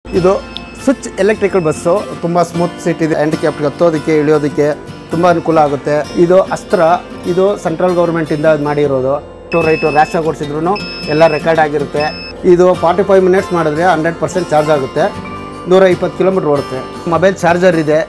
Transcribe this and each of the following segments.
ಇದು Switch electrical bus ತುಂಬ smooth seat ಇದೆ ಹ್ಯಾಂಡಿಕ್ಯಾಪ್ಗೆ ಹತ್ತೋದಕ್ಕೆ ಇಳಿಯೋದಕ್ಕೆ ತುಂಬ ಅನುಕೂಲ ಆಗುತ್ತೆ ಇದು ಅಸ್ತ್ರ ಇದು ಸೆಂಟ್ರಲ್ ಗೌರ್ಮೆಂಟಿಂದ ಮಾಡಿರೋದು ಟು ರೈಟು ರ್ಯಾಶ್ ಕೊಡಿಸಿದ್ರು ಎಲ್ಲ ರೆಕಾರ್ಡ್ ಆಗಿರುತ್ತೆ ಇದು ಫಾರ್ಟಿ ಫೈವ್ ಮಿನಿಟ್ಸ್ ಮಾಡಿದ್ರೆ ಹಂಡ್ರೆಡ್ ಪರ್ಸೆಂಟ್ ಚಾರ್ಜ್ ಆಗುತ್ತೆ ನೂರ ಇಪ್ಪತ್ತು ಕಿಲೋಮೀಟ್ರ್ ಓಡುತ್ತೆ ಮೊಬೈಲ್ ಚಾರ್ಜರ್ ಇದೆ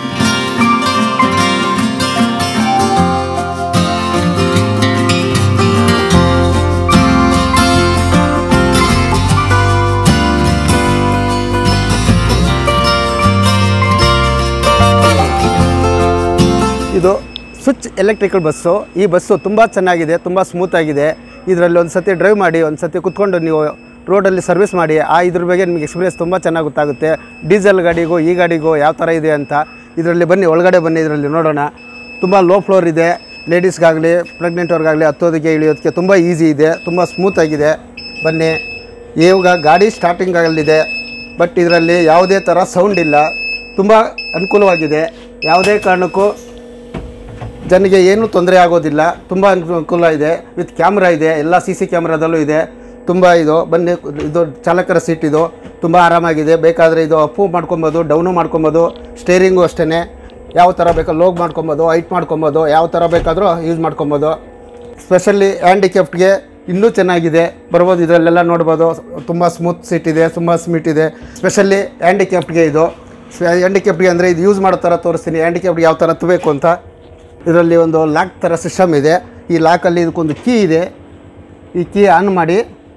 ಇದು ಸ್ವಿಚ್ ಎಲೆಕ್ಟ್ರಿಕಲ್ ಬಸ್ಸು ಈ ಬಸ್ಸು ತುಂಬ ಚೆನ್ನಾಗಿದೆ ತುಂಬ ಸ್ಮೂತಾಗಿದೆ ಇದರಲ್ಲಿ ಒಂದು ಸತಿ ಡ್ರೈವ್ ಮಾಡಿ ಒಂದು ಸತಿ ಕುತ್ಕೊಂಡು ನೀವು ರೋಡಲ್ಲಿ ಸರ್ವಿಸ್ ಮಾಡಿ ಆ ಇದ್ರ ಬಗ್ಗೆ ನಿಮಗೆ ಎಕ್ಸ್ಪೀರಿಯನ್ಸ್ ತುಂಬ ಚೆನ್ನಾಗಿ ಗೊತ್ತಾಗುತ್ತೆ ಡೀಸೆಲ್ ಗಾಡಿಗೂ ಈ ಗಾಡಿಗೂ ಯಾವ ಥರ ಇದೆ ಅಂತ ಇದರಲ್ಲಿ ಬನ್ನಿ ಒಳಗಡೆ ಬನ್ನಿ ಇದರಲ್ಲಿ ನೋಡೋಣ ತುಂಬ ಲೋ ಫ್ಲೋರ್ ಇದೆ ಲೇಡೀಸ್ಗಾಗಲಿ ಪ್ರೆಗ್ನೆಂಟವ್ರಿಗಾಗಲಿ ಹತ್ತೋದಕ್ಕೆ ಇಳಿಯೋದಕ್ಕೆ ತುಂಬ ಈಸಿ ಇದೆ ತುಂಬ ಸ್ಮೂತಾಗಿದೆ ಬನ್ನಿ ಇವಾಗ ಗಾಡಿ ಸ್ಟಾರ್ಟಿಂಗ್ ಆಗಲಿದೆ ಬಟ್ ಇದರಲ್ಲಿ ಯಾವುದೇ ಥರ ಸೌಂಡ್ ಇಲ್ಲ ತುಂಬ ಅನುಕೂಲವಾಗಿದೆ ಯಾವುದೇ ಕಾರಣಕ್ಕೂ ಜನರಿಗೆ ಏನೂ ತೊಂದರೆ ಆಗೋದಿಲ್ಲ ತುಂಬ ಅನುಕೂಲ ಇದೆ ವಿತ್ ಕ್ಯಾಮ್ರಾ ಇದೆ ಎಲ್ಲ ಸಿ ಸಿ ಕ್ಯಾಮ್ರಾದಲ್ಲೂ ಇದೆ ತುಂಬ ಇದು ಬನ್ನಿ ಇದು ಚಾಲಕರ ಸೀಟ್ ಇದು ತುಂಬ ಆರಾಮಾಗಿದೆ ಬೇಕಾದರೆ ಇದು ಅಪ್ಪು ಮಾಡ್ಕೊಬೋದು ಡೌನು ಮಾಡ್ಕೊಬೋದು ಸ್ಟೇರಿಂಗು ಅಷ್ಟೇ ಯಾವ ಥರ ಬೇಕೋ ಲೋಗ್ ಮಾಡ್ಕೊಬೋದು ಹೈಟ್ ಮಾಡ್ಕೊಬೋದು ಯಾವ ಥರ ಬೇಕಾದರೂ ಯೂಸ್ ಮಾಡ್ಕೊಬೋದು ಸ್ಪೆಷಲಿ ಹ್ಯಾಂಡಿಕ್ಯಾಪ್ಟ್ಗೆ ಇನ್ನೂ ಚೆನ್ನಾಗಿದೆ ಬರ್ಬೋದು ಇದರಲ್ಲೆಲ್ಲ ನೋಡ್ಬೋದು ತುಂಬ ಸ್ಮೂತ್ ಸೀಟ್ ಇದೆ ತುಂಬ ಸ್ಮೀಟ್ ಇದೆ ಸ್ಪೆಷಲಿ ಹ್ಯಾಂಡಿಕ್ಯಾಪ್ಟ್ಗೆ ಇದು ಹ್ಯಾಂಡಿಕ್ಯಾಪ್ಟ್ಗೆ ಅಂದರೆ ಇದು ಯೂಸ್ ಮಾಡೋ ಥರ ತೋರಿಸ್ತೀನಿ ಹ್ಯಾಂಡಿಕ್ಯಾಪ್ಟ್ಗೆ ಯಾವ ಥರ ಹತ್ತಬೇಕು ಅಂತ ಇದರಲ್ಲಿ ಒಂದು ಲಾಕ್ ಥರ ಸಿಸ್ಟಮ್ ಇದೆ ಈ ಲಾಕಲ್ಲಿ ಇದಕ್ಕೊಂದು ಕೀ ಇದೆ ಈ ಕೀ ಆನ್ ಮಾಡಿ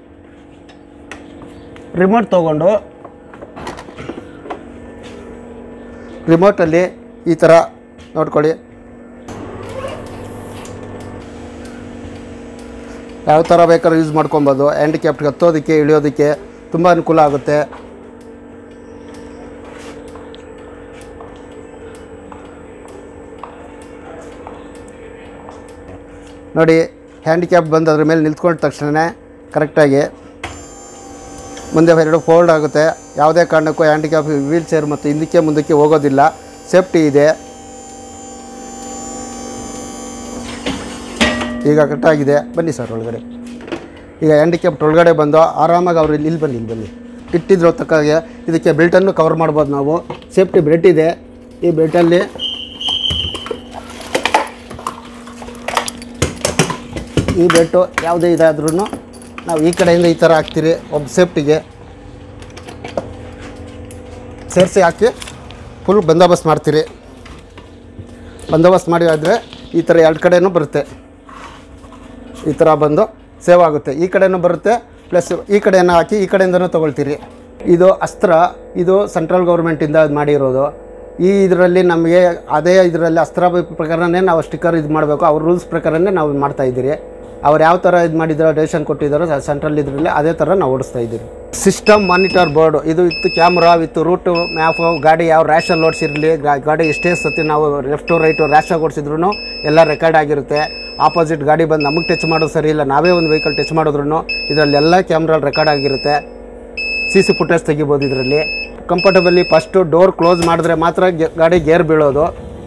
ರಿಮೋಟ್ ತೊಗೊಂಡು ರಿಮೋಟಲ್ಲಿ ಈ ಥರ ನೋಡ್ಕೊಳ್ಳಿ ಯಾವ ಥರ ಬೇಕಾದ್ರೂ ಯೂಸ್ ಮಾಡ್ಕೊಬೋದು ಹ್ಯಾಂಡಿಕ್ಯಾಪ್ಟ್ಗೆ ಹತ್ತೋದಕ್ಕೆ ಇಳಿಯೋದಕ್ಕೆ ತುಂಬ ಅನುಕೂಲ ಆಗುತ್ತೆ ನೋಡಿ ಹ್ಯಾಂಡಿಕ್ಯಾಪ್ ಬಂದು ಅದ್ರ ಮೇಲೆ ನಿಂತ್ಕೊಂಡ ತಕ್ಷಣ ಕರೆಕ್ಟಾಗಿ ಮುಂದೆ ಎರಡು ಫೋಲ್ಡ್ ಆಗುತ್ತೆ ಯಾವುದೇ ಕಾರಣಕ್ಕೂ ಹ್ಯಾಂಡಿಕ್ಯಾಪ್ ವೀಲ್ ಚೇರ್ ಮತ್ತು ಹಿಂದಕ್ಕೆ ಮುಂದಕ್ಕೆ ಹೋಗೋದಿಲ್ಲ ಸೇಫ್ಟಿ ಇದೆ ಈಗ ಕರೆಕ್ಟಾಗಿದೆ ಬನ್ನಿ ಸರ್ ಒಳಗಡೆ ಈಗ ಹ್ಯಾಂಡಿಕ್ಯಾಪ್ಟ್ ಒಳಗಡೆ ಬಂದು ಆರಾಮಾಗಿ ಅವ್ರು ಇಲ್ಲಿ ಇಲ್ಲಿ ಬನ್ನಿ ಇಲ್ಲಿ ಬನ್ನಿ ಇಟ್ಟಿದ್ರು ತಕ್ಕಾಗೆ ಇದಕ್ಕೆ ಬೆಲ್ಟನ್ನು ಕವರ್ ಮಾಡ್ಬೋದು ನಾವು ಸೇಫ್ಟಿ ಬೆಲ್ಟ್ ಇದೆ ಈ ಬೆಲ್ಟಲ್ಲಿ ಈ ಬೆಲ್ಟು ಯಾವುದೇ ಇದಾದ್ರೂ ನಾವು ಈ ಕಡೆಯಿಂದ ಈ ಥರ ಹಾಕ್ತೀರಿ ಒಬ್ಬ ಸೇಫ್ಟಿಗೆ ಸೇರಿಸಿ ಹಾಕಿ ಫುಲ್ ಬಂದೋಬಸ್ತ್ ಮಾಡ್ತೀರಿ ಬಂದೋಬಸ್ತ್ ಮಾಡಿ ಆದರೆ ಈ ಥರ ಎರಡು ಕಡೆನೂ ಬರುತ್ತೆ ಈ ಥರ ಬಂದು ಸೇವ್ ಆಗುತ್ತೆ ಈ ಕಡೆನೂ ಬರುತ್ತೆ ಪ್ಲಸ್ ಈ ಕಡೆಯನ್ನು ಹಾಕಿ ಈ ಕಡೆಯಿಂದನೂ ತೊಗೊಳ್ತೀರಿ ಇದು ಅಸ್ತ್ರ ಇದು ಸೆಂಟ್ರಲ್ ಗೌರ್ಮೆಂಟಿಂದ ಮಾಡಿರೋದು ಈ ಇದರಲ್ಲಿ ನಮಗೆ ಅದೇ ಇದರಲ್ಲಿ ಅಸ್ತ್ರ ಪ್ರಕಾರನೇ ನಾವು ಸ್ಟಿಕ್ಕರ್ ಇದು ಮಾಡಬೇಕು ಅವ್ರ ರೂಲ್ಸ್ ಪ್ರಕಾರನೇ ನಾವು ಮಾಡ್ತಾ ಇದ್ದೀರಿ ಅವ್ರು ಯಾವ ಥರ ಇದು ಮಾಡಿದಾರೋ ರೇಷನ್ ಕೊಟ್ಟಿದ್ದಾರೋ ಸೆಂಟ್ರಲ್ ಇದರಲ್ಲಿ ಅದೇ ಥರ ನಾವು ಓಡಿಸ್ತಾ ಇದ್ದೀವಿ ಸಿಸ್ಟಮ್ ಮಾನಿಟರ್ ಬೋರ್ಡು ಇದು with camera with route map ಗಾಡಿ ಯಾವ ರ್ಯಾಶಲ್ಲಿ ಓಡಿಸಿರಲಿ ಗಾಡಿ ಎಷ್ಟೇ ಸತಿ ನಾವು ಲೆಫ್ಟು ರೈಟು ರ್ಯಾಶಾಗಿ ಓಡಿಸಿದ್ರು ಎಲ್ಲ ರೆಕಾರ್ಡ್ ಆಗಿರುತ್ತೆ ಆಪೋಸಿಟ್ ಗಾಡಿ ಬಂದು ನಮಗೆ ಟಚ್ ಮಾಡೋದು ಸರಿ ಇಲ್ಲ ನಾವೇ ಒಂದು ವೆಹಿಕಲ್ ಟಚ್ ಮಾಡಿದ್ರು ಇದರಲ್ಲೆಲ್ಲ ಕ್ಯಾಮ್ರಲ್ಲಿ ರೆಕಾರ್ಡ್ ಆಗಿರುತ್ತೆ ಸಿ ಸಿ ಫುಟೇಜ್ ತೆಗಿಬೋದು ಇದರಲ್ಲಿ ಕಂಫರ್ಟಬಲಿ ಫಸ್ಟು ಡೋರ್ ಕ್ಲೋಸ್ ಮಾಡಿದ್ರೆ ಮಾತ್ರ ಗೆ- ಗಾಡಿ ಗೇರ್ ಬೀಳೋದು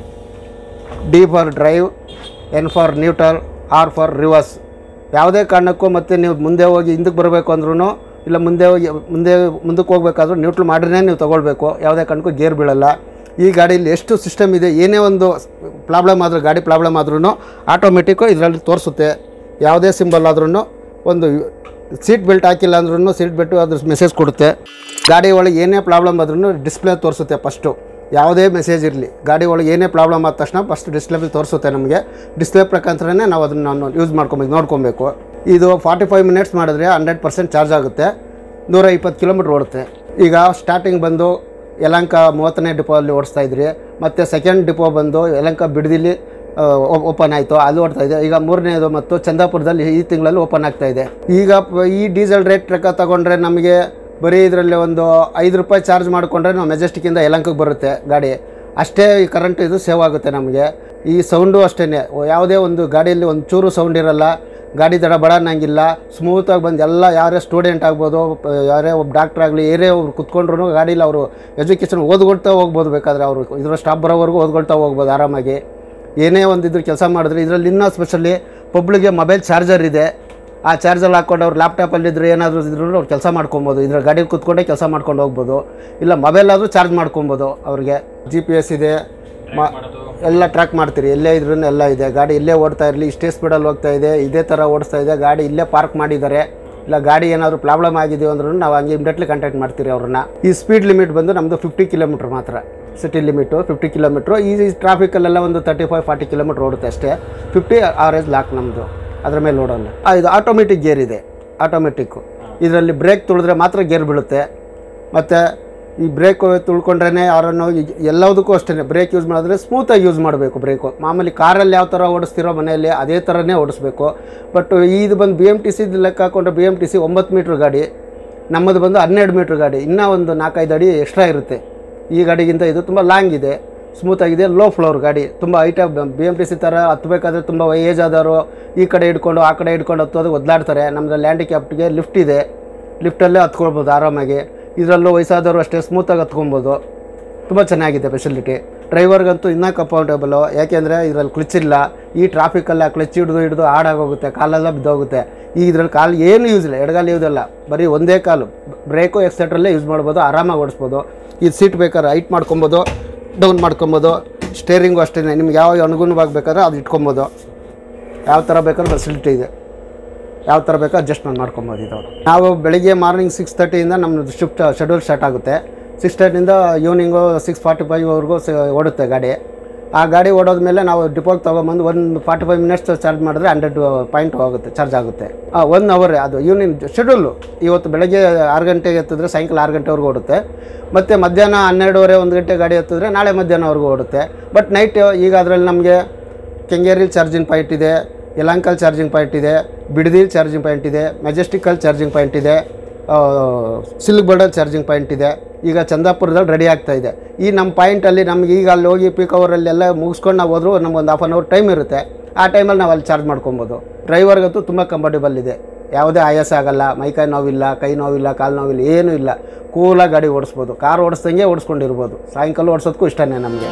D for drive N for neutral R for reverse ಯಾವುದೇ ಕಾರಣಕ್ಕೂ ಮತ್ತೆ ನೀವು ಮುಂದೆ ಹೋಗಿ ಹಿಂದಕ್ಕೆ ಬರಬೇಕು ಅಂದ್ರೂ ಇಲ್ಲ ಮುಂದೆ ಹೋಗಿ ಮುಂದೆ ಮುಂದಕ್ಕೆ ಹೋಗ್ಬೇಕಾದ್ರೂ ನ್ಯೂಟ್ರಲ್ ಮಾಡಿನೇ ನೀವು ತೊಗೊಳ್ಬೇಕು ಯಾವುದೇ ಕಾರಣಕ್ಕೂ ಗೇರ್ ಬೀಳಲ್ಲ ಈ ಗಾಡೀಲಿ ಎಷ್ಟು ಸಿಸ್ಟಮ್ ಇದೆ ಏನೇ ಒಂದು ಪ್ರಾಬ್ಲಮ್ ಆದರೂ ಗಾಡಿ ಪ್ರಾಬ್ಲಮ್ ಆದ್ರೂ ಆಟೋಮೆಟಿಕ್ಕು ಇದರಲ್ಲಿ ತೋರಿಸುತ್ತೆ ಯಾವುದೇ ಸಿಂಬಲ್ ಆದ್ರೂ ಒಂದು ಸೀಟ್ ಬೆಲ್ಟ್ ಹಾಕಿಲ್ಲ ಅಂದ್ರೂ ಸೀಟ್ ಬೆಲ್ಟು ಅದ್ರ ಮೆಸೇಜ್ ಕೊಡುತ್ತೆ ಗಾಡಿ ಒಳಗೆ ಏನೇ ಪ್ರಾಬ್ಲಮ್ ಆದ್ರೂ ಡಿಸ್ಪ್ಲೇ ತೋರಿಸುತ್ತೆ ಫಸ್ಟು ಯಾವುದೇ ಮೆಸೇಜ್ ಇರಲಿ ಗಾಡಿ ಒಳಗೆ ಏನೇ ಪ್ರಾಬ್ಲಮ್ ಆದ ತಕ್ಷಣ ಫಸ್ಟ್ ಡಿಸ್ಪ್ಲೇ ತೋರಿಸುತ್ತೆ ನಮಗೆ ಡಿಸ್ಪ್ಲೇ ಪ್ರಕಾರನೇ ನಾವು ಅದನ್ನು ನಾನು ಯೂಸ್ ಮಾಡ್ಕೊಬೇಕು ನೋಡ್ಕೊಬೇಕು ಇದು ಫಾರ್ಟಿ ಫೈವ್ ಮಿನಿಟ್ಸ್ ಮಾಡಿದ್ರೆ ಹಂಡ್ರೆಡ್ ಪರ್ಸೆಂಟ್ ಚಾರ್ಜ್ ಆಗುತ್ತೆ ನೂರ ಇಪ್ಪತ್ತು ಕಿಲೋಮೀಟ್ರ್ ಓಡುತ್ತೆ ಈಗ ಸ್ಟಾರ್ಟಿಂಗ್ ಬಂದು ಯಲಂಕ ಮೂವತ್ತನೇ ಡಿಪೋ ಅಲ್ಲಿ ಓಡಿಸ್ತಾ ಇದ್ರಿ ಮತ್ತು ಸೆಕೆಂಡ್ ಡಿಪೋ ಬಂದು ಯಲಂಕ ಬಿಡದಿಲಿ ಓಪನ್ ಆಯಿತು ಅಲ್ಲಿ ಓಡ್ತಾ ಇದೆ ಈಗ ಮೂರನೇದು ಮತ್ತು ಚಂದಾಪುರದಲ್ಲಿ ಈ ತಿಂಗಳಲ್ಲಿ ಓಪನ್ ಆಗ್ತಾ ಇದೆ ಈಗ ಪ- ಈ ಡೀಸೆಲ್ ರೇಟ್ ಲೆಕ್ಕ ತಗೊಂಡ್ರೆ ನಮಗೆ ಬರೀ ಇದರಲ್ಲಿ ಒಂದು ಐದು ರೂಪಾಯಿ ಚಾರ್ಜ್ ಮಾಡಿಕೊಂಡ್ರೆ ನಾವು ಮೆಜೆಸ್ಟಿಕ್ಕಿಂದ ಯಲಂಕಕ್ಕೆ ಬರುತ್ತೆ ಗಾಡಿ ಅಷ್ಟೇ ಈ ಕರೆಂಟ್ ಇದು ಸೇವ್ ಆಗುತ್ತೆ ನಮಗೆ ಈ ಸೌಂಡು ಅಷ್ಟೇ ಯಾವುದೇ ಒಂದು ಗಾಡಿಯಲ್ಲಿ ಒಂದು ಚೂರು ಸೌಂಡ್ ಇರಲ್ಲ ಗಾಡಿ ದಡ ಬಡ ಅನ್ನಂಗಿಲ್ಲ ಸ್ಮೂತಾಗಿ ಬಂದು ಎಲ್ಲ ಯಾರೇ ಸ್ಟೂಡೆಂಟ್ ಆಗ್ಬೋದು ಪ- ಯಾರೇ ಒಬ್ಬ ಡಾಕ್ಟ್ರ್ ಆಗಲಿ ಏರೇ ಒಬ್ರು ಕುತ್ಕೊಂಡ್ರು ಗಾಡೀಲಿ ಅವರು ಎಜುಕೇಷನ್ ಓದ್ಕೊಳ್ತಾ ಹೋಗ್ಬೋದು ಬೇಕಾದರೆ ಅವರು ಇದರ ಸ್ಟಾಪ್ ಬರೋವರೆಗೂ ಓದ್ಕೊಳ್ತಾ ಹೋಗ್ಬೋದು ಆರಾಮಾಗಿ ಏನೇ ಒಂದು ಇದ್ರ ಕೆಲಸ ಮಾಡಿದ್ರೆ ಇದರಲ್ಲಿ ಇನ್ನೂ ಸ್ಪೆಷಲಿ ಪಬ್ಲಿಗೆ ಮೊಬೈಲ್ ಚಾರ್ಜರ್ ಇದೆ ಆ ಚಾರ್ಜಲ್ಲಿ ಹಾಕ್ಕೊಂಡು ಅವ್ರು ಲ್ಯಾಪ್ಟಾಪಲ್ಲಿ ಇದ್ರೆ ಏನಾದರೂ ಇದ್ರೂ ಅವ್ರು ಕೆಲಸ ಮಾಡ್ಕೊಬೋದು ಇದ್ರ ಗಾಡೀಲಿ ಕೂತ್ಕೊಂಡೇ ಕೆಲಸ ಮಾಡ್ಕೊಂಡು ಹೋಗ್ಬೋದು ಇಲ್ಲ ಮೊಬೈಲ್ ಆದರೂ ಚಾರ್ಜ್ ಮಾಡ್ಕೊಬೋದು ಅವ್ರಿಗೆ ಜಿ ಪಿ ಎಸ್ ಇದೆ ಮ ಎಲ್ಲ ಟ್ರ್ಯಾಕ್ ಮಾಡ್ತೀರಿ ಎಲ್ಲೇ ಇದ್ರೂ ಎಲ್ಲ ಇದೆ ಗಾಡಿ ಇಲ್ಲೇ ಓಡ್ತಾ ಇರಲಿ ಇಷ್ಟೇ ಸ್ಪೀಡಲ್ಲಿ ಹೋಗ್ತಾ ಇದೆ ಇದೇ ಥರ ಓಡಿಸ್ತಾ ಇದೆ ಗಾಡಿ ಇಲ್ಲೇ ಪಾರ್ಕ್ ಮಾಡಿದ್ದಾರೆ ಇಲ್ಲ ಗಾಡಿ ಏನಾದರೂ ಪ್ರಾಬ್ಲಮ್ ಆಗಿದೆಯೋ ಅಂದ್ರೂ ನಾವು ಹಂಗೆ ಇಮಿಡಿಯೇಟ್ಲಿ ಕಾಂಟ್ಯಾಕ್ಟ್ ಮಾಡ್ತೀರಿ ಅವ್ರನ್ನ ಈ ಸ್ಪೀಡ್ ಲಿಮಿಟ್ ಬಂದು ನಮ್ಮದು ಫಿಫ್ಟಿ ಕಿಲೋಮೀಟ್ರ್ ಮಾತ್ರ ಸಿಟಿ ಲಿಮಿಟು ಫಿಫ್ಟಿ ಕಿಲೋಮೀಟ್ರು ಈ ಟ್ರಾಫಿಕಲ್ಲೆಲ್ಲ ಒಂದು ತರ್ಟಿ ಫೈವ್ ಫಾರ್ಟಿ ಕಿಲೋಮೀಟ್ರ್ ಓಡುತ್ತೆ ಅಷ್ಟೇ ಫಿಫ್ಟಿ ಆವರೇಜ್ ಲಾಕ್ ನಮ್ಮದು ಅದ್ರ ಮೇಲೆ ಓಡೋಲ್ಲ ಆ, ಇದು ಆಟೋಮೆಟಿಕ್ ಗೇರ್ ಇದೆ ಆಟೋಮೆಟಿಕ್ಕು ಇದರಲ್ಲಿ ಬ್ರೇಕ್ ತುಳಿದ್ರೆ ಮಾತ್ರ ಗೇರ್ ಬೀಳುತ್ತೆ ಮತ್ತು ಈ ಬ್ರೇಕ್ ತುಳ್ಕೊಂಡ್ರೆ ಅವರನ್ನು ಎಲ್ಲದಕ್ಕೂ ಅಷ್ಟೇ ಬ್ರೇಕ್ ಯೂಸ್ ಮಾಡಿದ್ರೆ ಸ್ಮೂತಾಗಿ ಯೂಸ್ ಮಾಡಬೇಕು ಬ್ರೇಕು ಮಾಮೂಲಿ ಕಾರಲ್ಲಿ ಯಾವ ಥರ ಓಡಿಸ್ತಿರೋ ಮನೆಯಲ್ಲಿ ಅದೇ ಥರನೇ ಓಡಿಸ್ಬೇಕು ಬಟ್ ಇದು ಬಂದು ಬಿ ಎಮ್ ಟಿ ಸಿ ಲೆಕ್ಕ ಹಾಕೊಂಡ್ರೆ ಬಿ ಎಮ್ ಟಿ ಸಿ ಒಂಬತ್ತು ಮೀಟ್ರ್ ಗಾಡಿ ನಮ್ಮದು ಬಂದು ಹನ್ನೆರಡು ಮೀಟ್ರ್ ಗಾಡಿ ಇನ್ನೂ ಒಂದು ನಾಲ್ಕೈದು ಅಡಿ ಎಕ್ಸ್ಟ್ರಾ ಇರುತ್ತೆ ಈ ಗಾಡಿಗಿಂತ ಇದು ತುಂಬ ಲಾಂಗ್ ಇದೆ ಸ್ಮೂತಾಗಿದೆ ಲೋ ಫ್ಲೋರ್ ಗಾಡಿ ತುಂಬ height B M T C ಥರ ಹತ್ತಬೇಕಾದ್ರೆ ತುಂಬ ಏಜ್ ಆದವರು ಈ ಕಡೆ ಹಿಡ್ಕೊಂಡು ಆ ಕಡೆ ಹಿಡ್ಕೊಂಡು ಹತ್ತೋದು ಒದ್ದಾಡ್ತಾರೆ ನಮ್ಮದು ಲ್ಯಾಂಡಿಕ್ಯಾಪ್ಟ್ಗೆ ಲಿಫ್ಟ್ ಇದೆ ಲಿಫ್ಟಲ್ಲೇ ಹತ್ಕೊಳ್ಬೋದು ಆರಾಮಾಗಿ ಇದರಲ್ಲೂ ವಯಸ್ಸಾದವರು ಅಷ್ಟೇ ಸ್ಮೂತಾಗಿ ಹತ್ಕೊಬೋದು ತುಂಬ ಚೆನ್ನಾಗಿದೆ ಫೆಸಿಲಿಟಿ ಡ್ರೈವರ್ಗಂತೂ ಇನ್ನೂ ಕಂಫರ್ಟೇಬಲು ಯಾಕೆಂದರೆ ಇದರಲ್ಲಿ ಕ್ಲಚ್ ಇಲ್ಲ ಈ ಟ್ರಾಫಿಕಲ್ಲ ಕ್ಲಚ್ ಹಿಡಿದು ಹಿಡಿದು ಹಾಡಾಗೋಗುತ್ತೆ ಕಾಲೆಲ್ಲ ಬಿದ್ದೋಗುತ್ತೆ ಈಗ ಇದ್ರಲ್ಲಿ ಕಾಲು ಏನು ಯೂಸ್ ಇಲ್ಲ ಎಡಗಾಲು ಯೂಸ್ ಇಲ್ಲ ಬರೀ ಒಂದೇ ಕಾಲು ಬ್ರೇಕು ಎಕ್ಸೆಟ್ರಲ್ಲೇ ಯೂಸ್ ಮಾಡ್ಬೋದು ಆರಾಮಾಗಿ ಓಡಿಸ್ಬೋದು ಇದು ಸೀಟ್ ಬೇಕಾದ್ರೆ ಹೈಟ್ ಮಾಡ್ಕೊಬೋದು ಡೌನ್ ಮಾಡ್ಕೊಬೋದು ಸ್ಟೇರಿಂಗು ಅಷ್ಟೇ ನಿಮ್ಗೆ ಯಾವ ಅನುಗುಣವಾಗಿ ಬೇಕಾದ್ರೆ ಅದು ಇಟ್ಕೊಬೋದು ಯಾವ ಥರ ಬೇಕಾದ್ರೂ ಫೆಸಿಲಿಟಿ ಇದೆ ಯಾವ ಥರ ಬೇಕೋ ಅಡ್ಜಸ್ಟ್ಮೆಂಟ್ ಮಾಡ್ಕೊಬೋದು ಇದು ನಾವು ಬೆಳಿಗ್ಗೆ ಮಾರ್ನಿಂಗ್ ಸಿಕ್ಸ್ ತರ್ಟಿಯಿಂದ ನಮ್ಮ ಶಿಫ್ಟ್ ಶೆಡ್ಯೂಲ್ ಸ್ಟಾರ್ಟ್ ಆಗುತ್ತೆ ಸಿಕ್ಸ್ ತರ್ಟಿಯಿಂದ ಈವ್ನಿಂಗು ಸಿಕ್ಸ್ ಫಾರ್ಟಿ ಫೈವ್ವರೆಗೂ ಓಡುತ್ತೆ ಗಾಡಿ ಆ ಗಾಡಿ ಓಡೋದ್ಮೇಲೆ ನಾವು ಡಿಪೋಗೆ ತೊಗೊಂಬಂದು ಒಂದು ಫಾರ್ಟಿ ಫೈವ್ ಮಿನಿಟ್ಸ್ ಚಾರ್ಜ್ ಮಾಡಿದ್ರೆ ಹಂಡ್ರೆಡ್ ಪಾಯಿಂಟ್ ಹೋಗುತ್ತೆ ಚಾರ್ಜ್ ಆಗುತ್ತೆ ಒನ್ ಅವರ್ ಅದು ಈವ್ನಿಂಗ್ ಶೆಡ್ಯೂಲು ಇವತ್ತು ಬೆಳಗ್ಗೆ ಆರು ಗಂಟೆಗೆ ಎತ್ತಿದ್ರೆ ಸಾಯಂಕಾಲ ಆರು ಗಂಟೆವರೆಗೂ ಓಡುತ್ತೆ ಮತ್ತು ಮಧ್ಯಾಹ್ನ ಹನ್ನೆರಡುವರೆ ಒಂದು ಗಂಟೆ ಗಾಡಿ ಎತ್ತಿದ್ರೆ ನಾಳೆ ಮಧ್ಯಾಹ್ನವರೆಗೂ ಓಡುತ್ತೆ ಬಟ್ ನೈಟ್ ಈಗ ಅದರಲ್ಲಿ ನಮಗೆ ಕೆಂಗೇರಿ ಚಾರ್ಜಿಂಗ್ ಪಾಯಿಂಟ್ ಇದೆ ಯಲಂಕಲ್ ಚಾರ್ಜಿಂಗ್ ಪಾಯಿಂಟ್ ಇದೆ ಬಿಡದಿಲ್ ಚಾರ್ಜಿಂಗ್ ಪಾಯಿಂಟ್ ಇದೆ ಮೆಜೆಸ್ಟಿಕಲ್ ಚಾರ್ಜಿಂಗ್ ಪಾಯಿಂಟ್ ಇದೆ ಸಿಲ್ಕ್ ಬರ್ಡಲ್ ಚಾರ್ಜಿಂಗ್ ಪಾಯಿಂಟ್ ಇದೆ ಈಗ ಚಂದಾಪುರದಲ್ಲಿ ರೆಡಿ ಆಗ್ತಾ ಇದೆ ಈ ನಮ್ಮ ಪಾಯಿಂಟಲ್ಲಿ ನಮ್ಗೆ ಈಗ ಅಲ್ಲಿ ಹೋಗಿ ಪೀಕ್ ಅವರಲ್ಲಿ ಎಲ್ಲ ಮುಗಿಸ್ಕೊಂಡು ನಾವು ಹೋದ್ರೂ ನಮ್ಗೊಂದು ಹಾಫ್ ಆನ್ ಅವರ್ ಟೈಮ್ ಇರುತ್ತೆ ಆ ಟೈಮಲ್ಲಿ ನಾವು ಅಲ್ಲಿ ಚಾರ್ಜ್ ಮಾಡ್ಕೊಬೋದು ಡ್ರೈವರ್ಗಂತೂ ತುಂಬ ಕಂಫರ್ಟೇಬಲ್ ಇದೆ ಯಾವುದೇ ಆಯಾಸ ಆಗಲ್ಲ ಮೈಕೈ ನೋವಿಲ್ಲ ಕೈ ನೋವಿಲ್ಲ ಕಾಲು ನೋವಿಲ್ಲ ಏನೂ ಇಲ್ಲ ಕೂಲಾಗಿ ಗಾಡಿ ಓಡಿಸ್ಬೋದು ಕಾರ್ ಓಡಿಸ್ದಂಗೆ ಓಡಿಸ್ಕೊಂಡಿರ್ಬೋದು ಸಾಯಂಕಾಲ ಓಡಿಸೋದಕ್ಕೂ ಇಷ್ಟನೇ ನಮಗೆ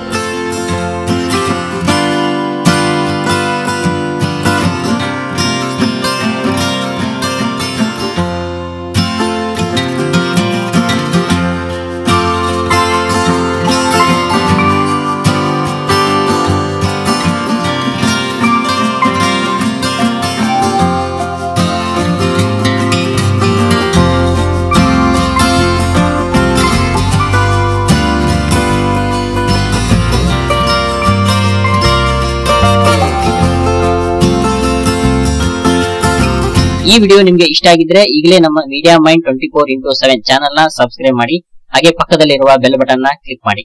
ಈ ವಿಡಿಯೋ ನಿಮ್ಗೆ ಇಷ್ಟ ಆಗಿದ್ರೆ ಈಗಲೇ ನಮ್ಮ media mind twenty four into seven channel ನ ಸಬ್ಸ್ಕ್ರೈಬ್ ಮಾಡಿ ಹಾಗೆ ಪಕ್ಕದಲ್ಲಿರುವ ಬೆಲ್ ಬಟನ್ ನ ಕ್ಲಿಕ್ ಮಾಡಿ